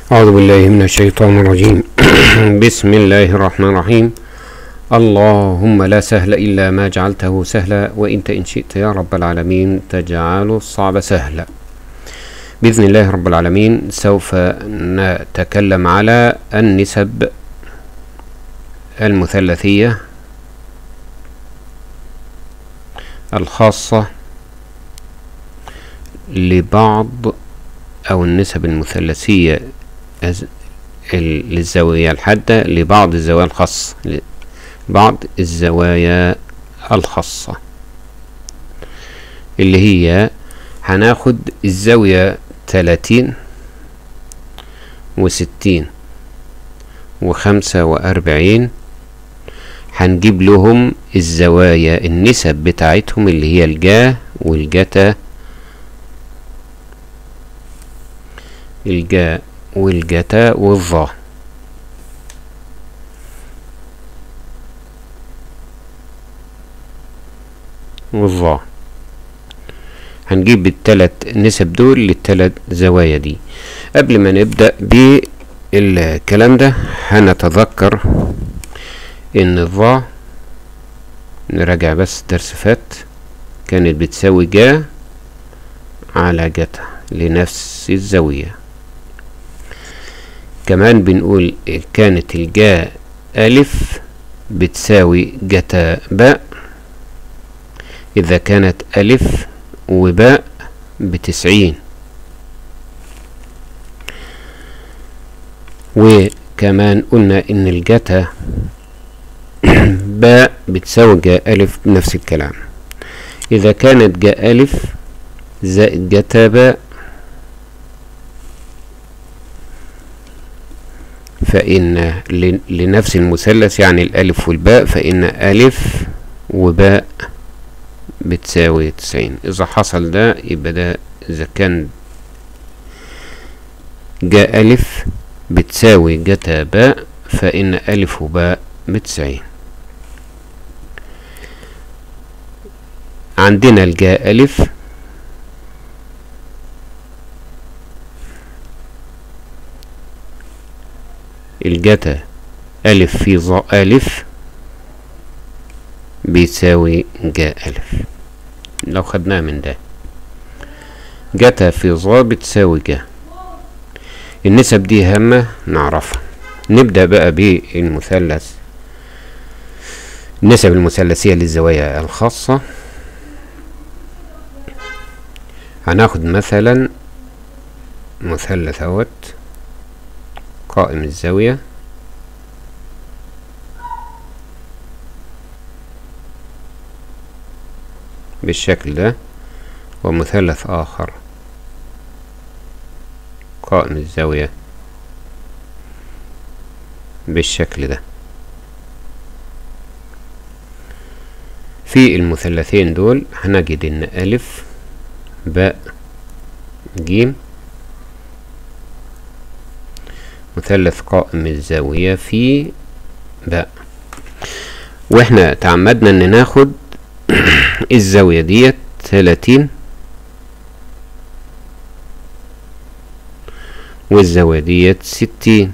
أعوذ بالله من الشيطان الرجيم بسم الله الرحمن الرحيم اللهم لا سهل إلا ما جعلته سهلا وإنت إن شئت يا رب العالمين تجعل الصعب سهلا بإذن الله رب العالمين سوف نتكلم على النسب المثلثية الخاصة لبعض أو النسب المثلثية أز- ال- للزاوية الحادة لبعض الزوايا الخاصة بعض الزوايا الخاصة اللي هي هناخد الزاوية تلاتين وستين وخمسة وأربعين هنجيب لهم الزوايا النسب بتاعتهم اللي هي الجا والجتا الجا والجتا والظا والظا هنجيب التلات نسب دول للتلات زوايا دي قبل ما نبدأ بالكلام ده هنتذكر ان الظا نراجع بس درس فات كانت بتساوي جا على جتا لنفس الزاوية كمان بنقول كانت الجا ألف بتساوي جتا باء إذا كانت ألف وباء بتسعين وكمان قلنا إن الجتا باء بتساوي جا ألف بنفس الكلام إذا كانت جا ألف زائد جتا باء فإن ل- لنفس المثلث يعني الألف والباء فإن ألف وباء بتساوي تسعين إذا حصل ده يبقى ده إذا كان جاء ألف بتساوي جتا باء فإن ألف وباء بتسعين عندنا الجاء ألف الجتا ألف في ظا ألف بيساوي جاء ألف لو خدناه من ده جتا في ظا بتساوي جا النسب دي هامة نعرفها نبدأ بقى بالمثلث النسب المثلثية للزوايا الخاصة هناخد مثلا مثلث اهوت قائم الزاوية بالشكل ده ومثلث آخر قائم الزاوية بالشكل ده في المثلثين دول هنجد ان ألف باء جيم مثلث قائم الزاوية في باء واحنا تعمدنا ان ناخد الزاوية ديت تلاتين والزاوية ديت ستين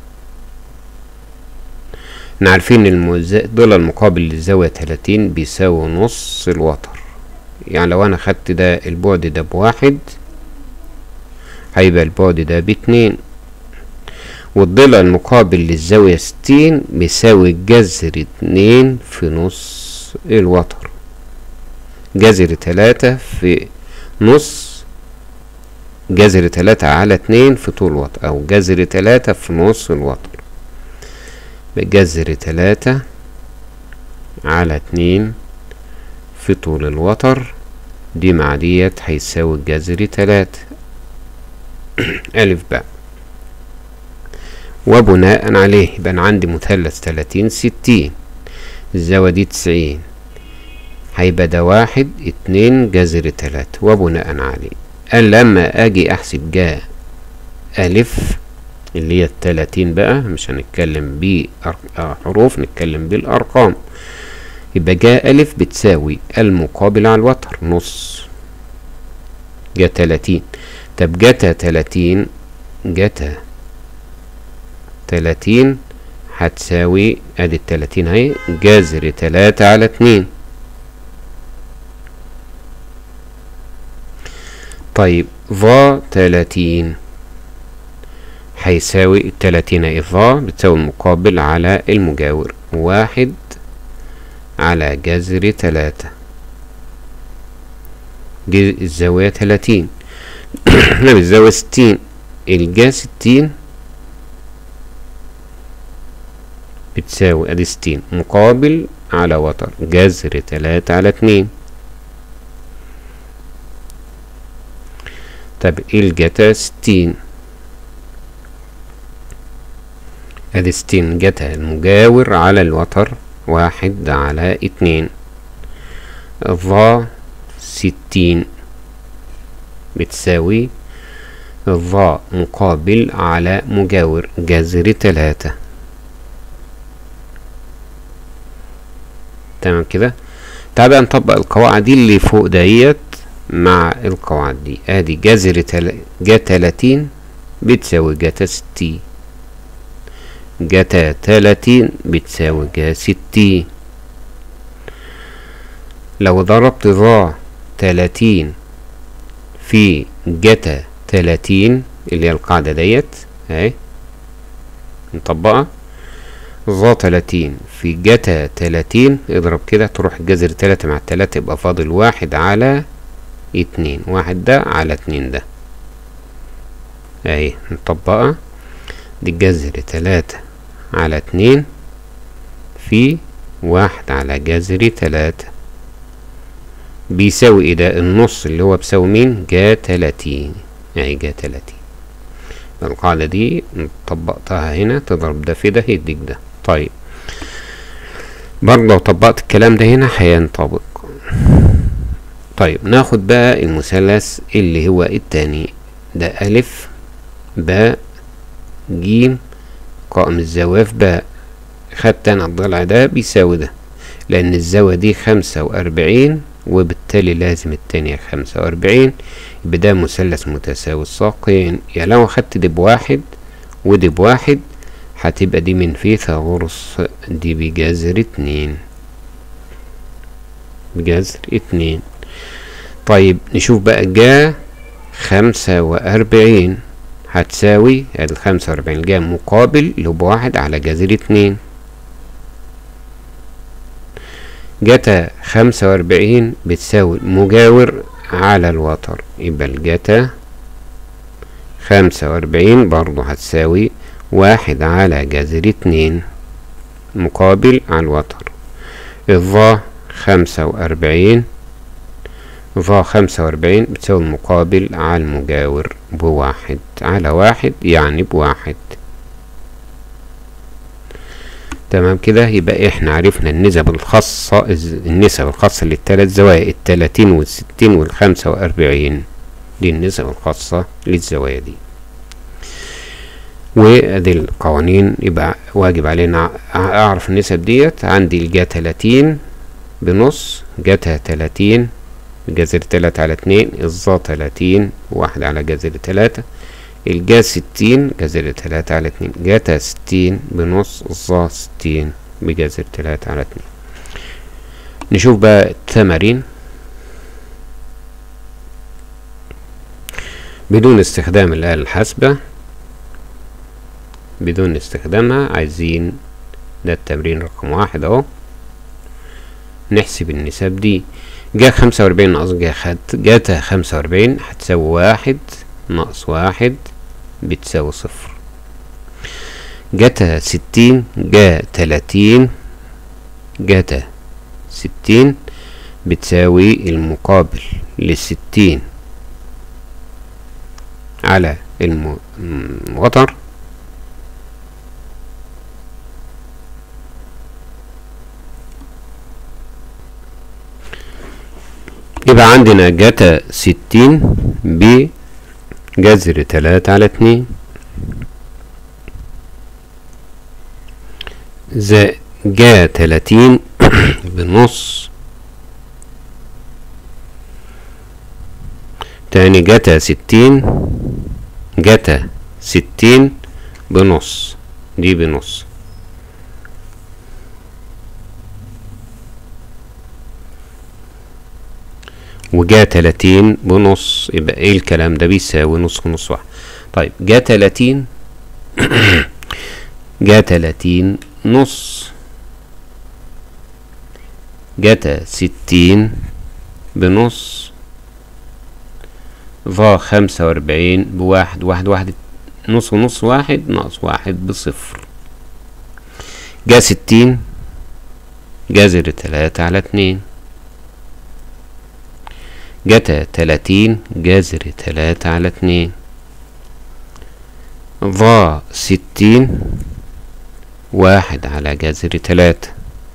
احنا عارفين المز... دول المقابل للزاوية تلاتين بيساوي نص الوتر يعني لو انا خدت ده البعد ده بواحد هيبقى البعد ده باتنين والضلع المقابل للزاوية ستين بيساوي جذر اتنين في نص الوتر جذر تلاتة في نص جذر تلاتة على اتنين في طول الوتر أو جذر تلاتة في نص الوتر بجذر تلاتة على اتنين في طول الوتر دي مع ديت هيساوي جذر تلاتة ألف باء وبناء عليه يبقى أنا عندي مثلث تلاتين ستين الزاوية دي تسعين هيبقى ده واحد اتنين جذر تلاتة وبناء عليه قال لما أجي أحسب جا ألف اللي هي التلاتين بقى مش هنتكلم بحروف نتكلم بالأرقام يبقى جا ألف بتساوي المقابل على الوتر نص جا تلاتين طب جتا تلاتين جتا تلاتين هتساوي ادي التلاتين اهي جذر تلاتة على اتنين طيب فا تلاتين هيساوي التلاتين اهي فا بتساوي المقابل على المجاور واحد على جذر تلاتة دي الزاوية تلاتين احنا بالزاوية ستين الجا ستين بتساوي ادي ستين مقابل على وتر جذر تلاتة على اتنين طب الجتا ستين ادي ستين جتا المجاور على الوتر واحد على اتنين فا ستين بتساوي فا مقابل على مجاور جذر تلاتة تمام كده تعال بقى نطبق القواعد دي اللي فوق ديت مع القواعد دي ادي جذر تل... جا تلاتين بتساوي جاتا ستين جاتا تلاتين بتساوي جا ستين لو ضربت ذا تلاتين في جتا تلاتين اللي هي القاعدة ديت اهي نطبقها ذا تلاتين في جتا تلاتين اضرب كده تروح الجذر تلاتة مع التلاتة يبقى فاضل واحد على اتنين واحد ده على اتنين ده اهي نطبقها دي الجذر تلاتة على اتنين في واحد على جذر تلاتة بيساوي ايه ده النص اللي هو بيساوي مين جا تلاتين اهي جا تلاتين القاعدة دي طبقتها هنا تضرب ده في ده يديك ده طيب برضه لو طبقت الكلام ده هنا هينطبق طيب ناخد بقى المثلث اللي هو التاني ده ألف باء جيم قائم الزاوية في باء خدت أنا الضلع ده بيساوي ده لأن الزاوية دي خمسة وأربعين وبالتالي لازم التانية خمسة وأربعين يبقى ده مثلث متساوي الساقين يعني لو أخدت دي بواحد ودي بواحد هتبقى دي من فيثاغورس دي بجذر اتنين بجذر اتنين طيب نشوف بقى جا خمسة وأربعين هتساوي الخمسة وأربعين جا مقابل اللي بواحد على جذر اتنين جتا خمسة وأربعين بتساوي مجاور على الوتر يبقى الجتا خمسة وأربعين برضو هتساوي واحد على جذر اتنين مقابل على الوتر الظا خمسة وأربعين ظا خمسة وأربعين بتساوي المقابل على المجاور بواحد على واحد يعني بواحد تمام كده يبقى احنا عرفنا النسب الخاصة النسب الخاصة للثلاث زوايا التلاتين والستين والخمسة وأربعين دي النسب الخاصة للزوايا دي وادي القوانين يبقى واجب علينا اعرف النسب ديت عندي الجا تلاتين بنص جاتا تلاتين جذر تلاتة على اتنين الظا تلاتين واحد على جذر تلاتة الجا ستين جذر تلاتة على اتنين جاتا ستين بنص الظا ستين بجذر تلاتة على اتنين نشوف بقى التمارين بدون استخدام الآلة الحاسبة بدون استخدامها عايزين ده التمرين رقم واحد اهو نحسب النسب دي جا خمسة وأربعين ناقص جا خد جاتا خمسة وأربعين هتساوي واحد ناقص واحد بتساوي صفر جاتا ستين جا تلاتين جاتا ستين بتساوي المقابل للستين على الوتر يبقى عندنا جتا ستين بجذر تلاتة على اتنين زائد جا تلاتين بنص تاني جتا ستين جتا ستين بنص دي بنص وجا تلاتين بنص يبقى ايه الكلام ده بيساوي نص ونص واحد طيب جا تلاتين جا تلاتين نص جتا ستين بنص ظا خمسة وأربعين بواحد واحد واحد نص ونص واحد ناقص واحد بصفر جا ستين جذر تلاتة على اتنين جتا تلاتين جذر تلاتة على اتنين ظا ستين واحد على جذر تلاتة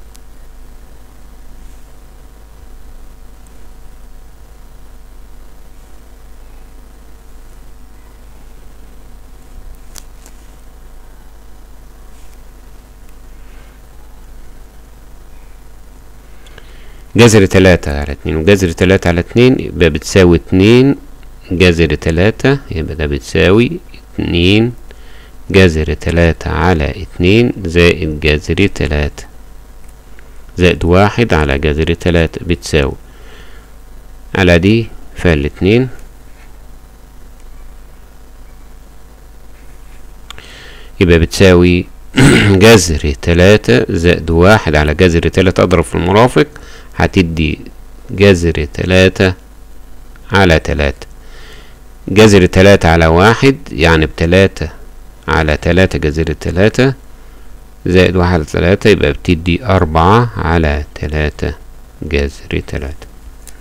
جذر تلاتة على اتنين وجذر تلاتة على اتنين يبقى بتساوي اتنين جذر تلاتة يبقى ده بتساوي اتنين جذر تلاتة على اتنين زائد جذر تلاتة زائد واحد على جذر تلاتة بتساوي على دي فالاتنين يبقى بتساوي جذر تلاتة زائد واحد على جذر تلاتة اضرب في المرافق هتدي جذر تلاتة على تلاتة جذر تلاتة على واحد يعني بتلاتة على تلاتة جذر تلاتة زائد واحد على تلاتة يبقى بتدي أربعة على تلاتة جذر تلاتة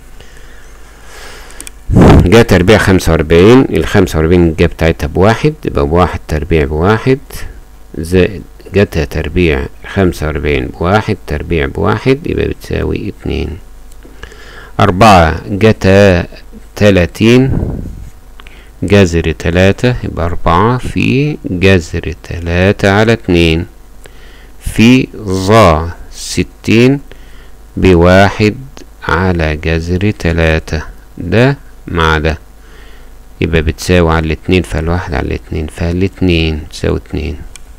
جا تربيع خمسة وأربعين الخمسة وأربعين الجا بتاعتها بواحد يبقى بواحد تربيع بواحد زائد جتا تربيع خمسة وأربعين بواحد تربيع بواحد يبقى بتساوي اتنين أربعة جتا تلاتين جذر تلاتة يبقى أربعة في جذر تلاتة على اتنين في ظا ستين بواحد على جذر تلاتة ده مع ده يبقى بتساوي على الاتنين فالواحد على الاتنين فالاتنين تساوي اتنين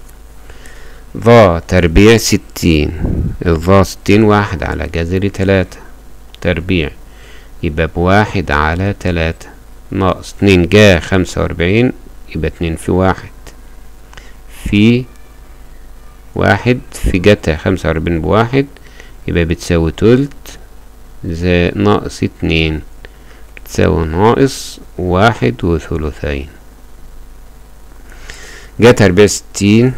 ظا تربيع ستين الظا ستين واحد على جذر تلاتة تربيع يبقى بواحد على تلاتة ناقص اتنين جا خمسة وأربعين يبقى اتنين في واحد في واحد في جتا خمسة وأربعين بواحد يبقى بتساوي تلت زي ناقص اتنين بتساوي ناقص واحد وثلثين جا تربيع ستين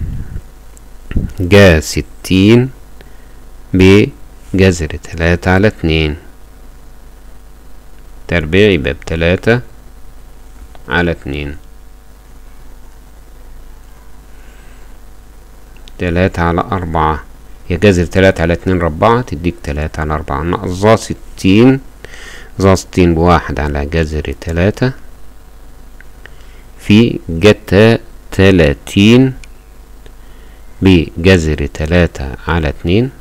جا ستين بجذر تلاتة على اتنين تربيع يبقى بتلاتة على اتنين تلاتة على أربعة يا جذر تلاتة على اتنين ربعة تديك تلاتة على أربعة ناقص ظا ستين ظا ستين بواحد على جذر تلاتة في جتا تلاتين بجذر تلاتة على اتنين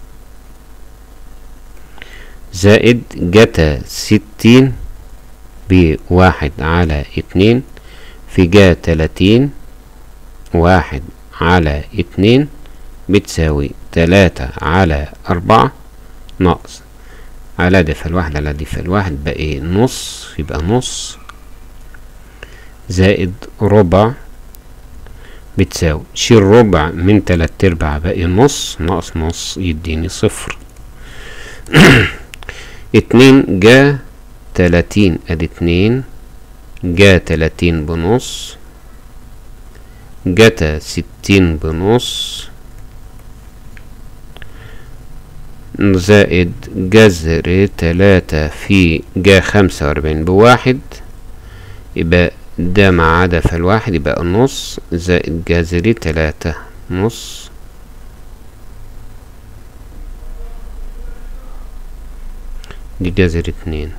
زائد جتا ستين بواحد على اتنين في جا تلاتين واحد على اتنين بتساوي تلاتة على أربعة ناقص على دي فالواحد على دي فالواحد بقى نص يبقى نص زائد ربع بتساوي شيل ربع من تلات ارباع باقي نص ناقص نص يديني صفر اتنين جا تلاتين ادي اتنين جا تلاتين بنص جتا ستين بنص زائد جذر تلاتة في جا خمسة وأربعين بواحد يبقى ده مع عدا فالواحد يبقى نص زائد جذر تلاتة نص دي جذر اتنين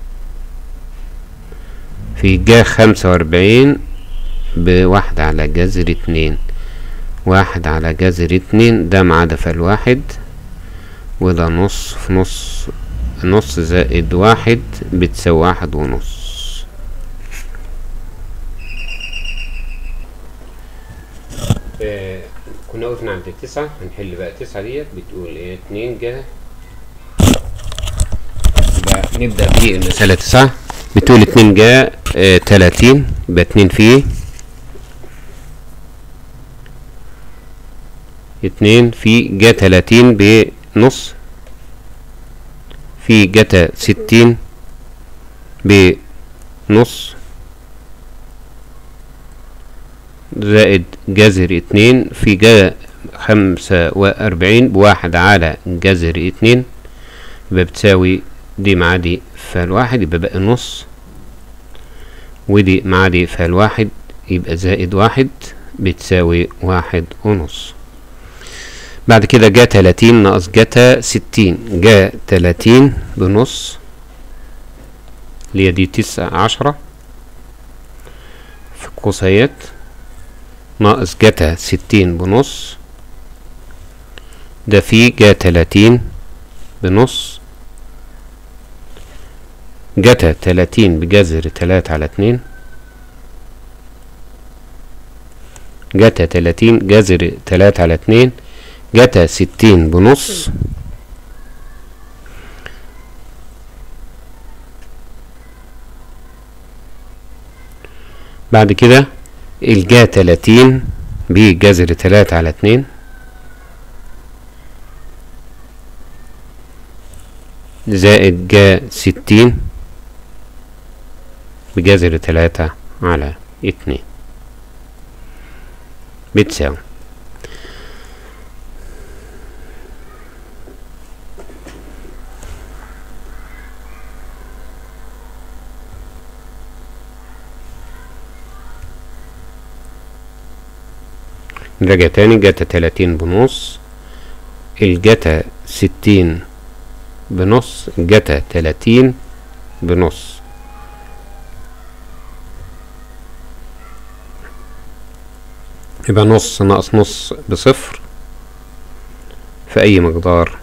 في جا خمسة وأربعين بواحد على جذر اتنين واحد على جذر اتنين ده مع ده فالواحد وده نص في نص نص زائد واحد بتساوي واحد ونص آه كنا وقفنا عند تسعة هنحل بقى تسعة ديت بتقول ايه اتنين جا بقى نبدأ بالمسألة تسعة بتقول اتنين جا اه تلاتين يبقى اتنين فيه اتنين في جا تلاتين بنص في جتا ستين بنص زائد جذر اتنين في جا خمسة وأربعين بواحد على جذر اتنين يبقى بتساوي دي مع دي فالواحد يبقى بقى نص ودي مع دي فالواحد يبقى زائد واحد بتساوي واحد ونص بعد كده جا تلاتين ناقص جتا ستين جا تلاتين بنص اللي هي دي تسعة عشرة في قوسيات ناقص جتا ستين بنص ده في جا تلاتين بنص جتا تلاتين بجذر تلاتة على اتنين جتا تلاتين جذر تلاتة على اتنين جتا ستين بنص بعد كده الجا تلاتين بجذر تلاتة على اتنين زائد جا ستين بجذر تلاتة على اتنين بتساوي نراجع تاني جتا تلاتين بنص الجتا ستين بنص جتا تلاتين بنص يبقى نص ناقص نص بصفر في أي مقدار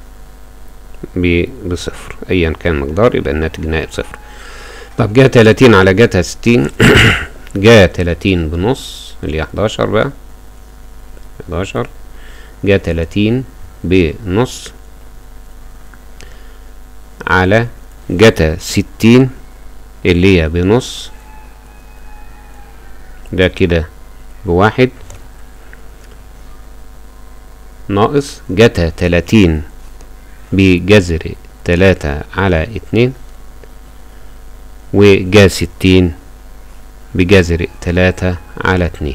بصفر أيا كان مقدار يبقى الناتج نائب صفر طب جا تلاتين على جتا ستين جا تلاتين بنص اللي هي حداشر بقى حداشر جا تلاتين بنص على جتا ستين اللي هي بنص ده كده بواحد ناقص جتا تلاتين بجذر تلاتة على اتنين وجا ستين بجذر تلاتة على اتنين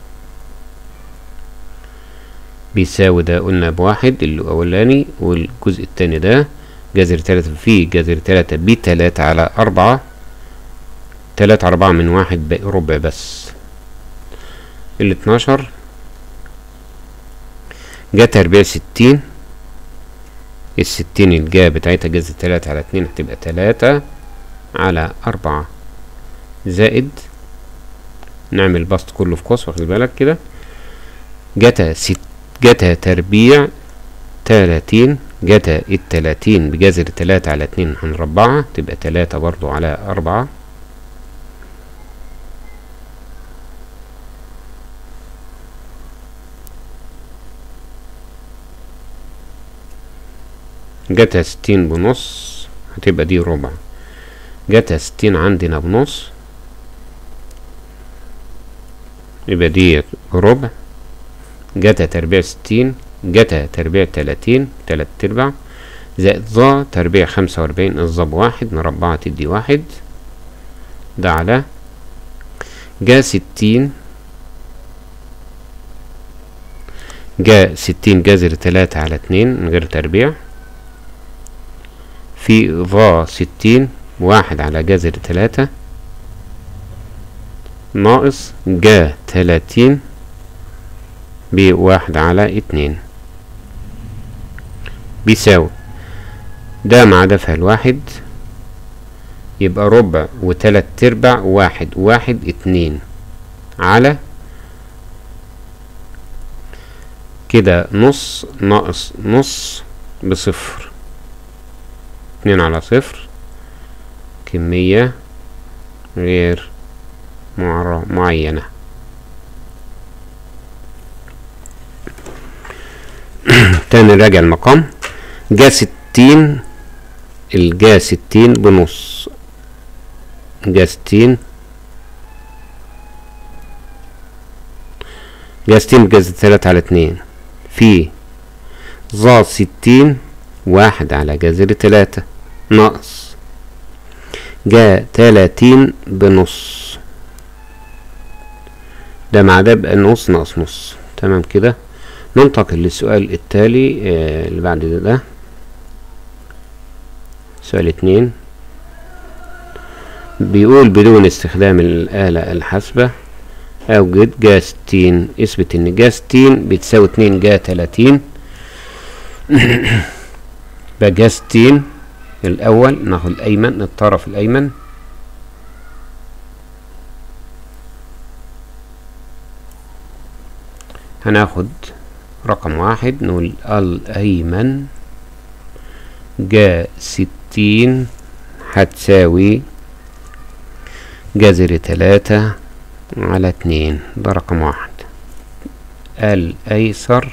بيساوي ده قلنا بواحد الأولاني والجزء التاني ده جذر تلاتة في جذر تلاتة بتلاتة على أربعة تلاتة أربعة من واحد باقي ربع بس الاتناشر جا تربيع ستين الستين الجا بتاعتها جذر تلاتة على اتنين هتبقى تلاتة على أربعة زائد نعمل بسط كله في قوس واخد بالك كده جتا ست جتا تربيع تلاتين جتا التلاتين بجذر تلاتة على اتنين هنربعها تبقى تلاتة برضو على أربعة جتا ستين بنص هتبقى دي ربع جتا ستين عندنا بنص يبقى دي ربع جتا تربيع ستين جتا تربيع تلاتين تلات ارباع زائد ظا تربيع خمسة واربعين الظا بواحد مربعة تدي واحد ده على جا ستين جا ستين جذر تلاتة على اتنين من غير تربيع في ظا ستين واحد على جذر تلاتة ناقص جا تلاتين بواحد على اتنين بيساوي ده مع ده فالواحد يبقى ربع وتلات ارباع واحد واحد اتنين على كده نص ناقص نص بصفر اتنين على صفر كمية غير معينة تاني نراجع المقام جا ستين الجا ستين بنص جا ستين جا ستين بجذر تلاتة على اتنين في ظا ستين واحد على جذر تلاتة ناقص جا تلاتين بنص ده مع ده بقى نص ناقص نص تمام كده ننتقل للسؤال التالي آه اللي بعد ده, ده سؤال اتنين بيقول بدون استخدام الآلة الحاسبة أوجد جا ستين اثبت إن جا ستين بتساوي اتنين جا تلاتين يبقى جا ستين الأول ناخد الأيمن الطرف الأيمن هناخد رقم واحد نقول الأيمن جا ستين هتساوي جذر تلاتة على اتنين ده رقم واحد الأيسر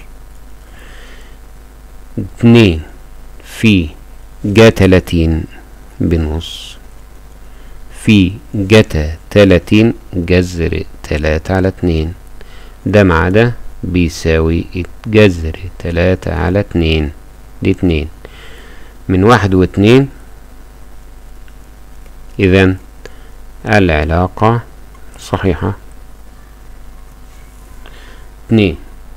اتنين في جا تلاتين بنص في جتا تلاتين جذر تلاتة على اتنين ده مع ده بيساوي جذر تلاتة على اتنين دي اتنين من واحد واتنين إذا العلاقة صحيحة اتنين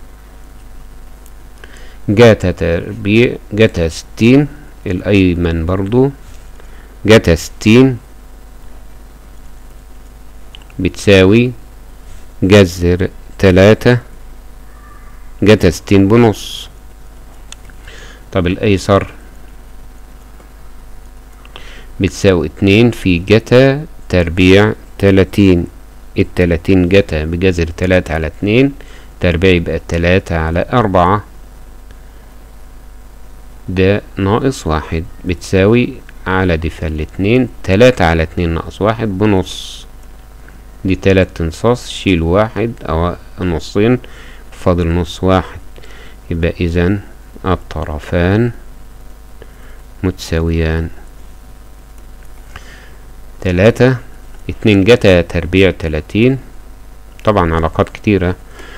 جاتا تربيع جاتا ستين الأيمن برضو جاتا ستين بتساوي جذر تلاتة جاتا ستين بنص طب الأيسر بتساوي اتنين في جتا تربيع تلاتين التلاتين جتا بجذر تلاتة على اتنين تربيع يبقى تلاتة على أربعة ده ناقص واحد بتساوي على دي فالاتنين تلاتة على اتنين ناقص واحد بنص دي تلات انصاص شيل واحد أو نصين فاضل نص واحد يبقى إذن الطرفان متساويان تلاتة اتنين جتا تربيع تلاتين طبعا علاقات كتيرة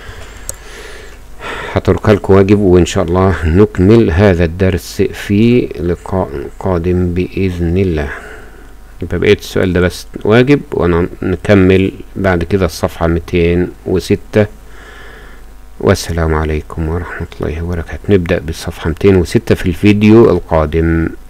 هترك لكم واجب وإن شاء الله نكمل هذا الدرس في لقاء قادم بإذن الله يبقى بقيت السؤال ده بس واجب وانا نكمل بعد كده الصفحة ميتين وستة والسلام عليكم ورحمة الله وبركاته نبدأ بالصفحة ميتين وستة في الفيديو القادم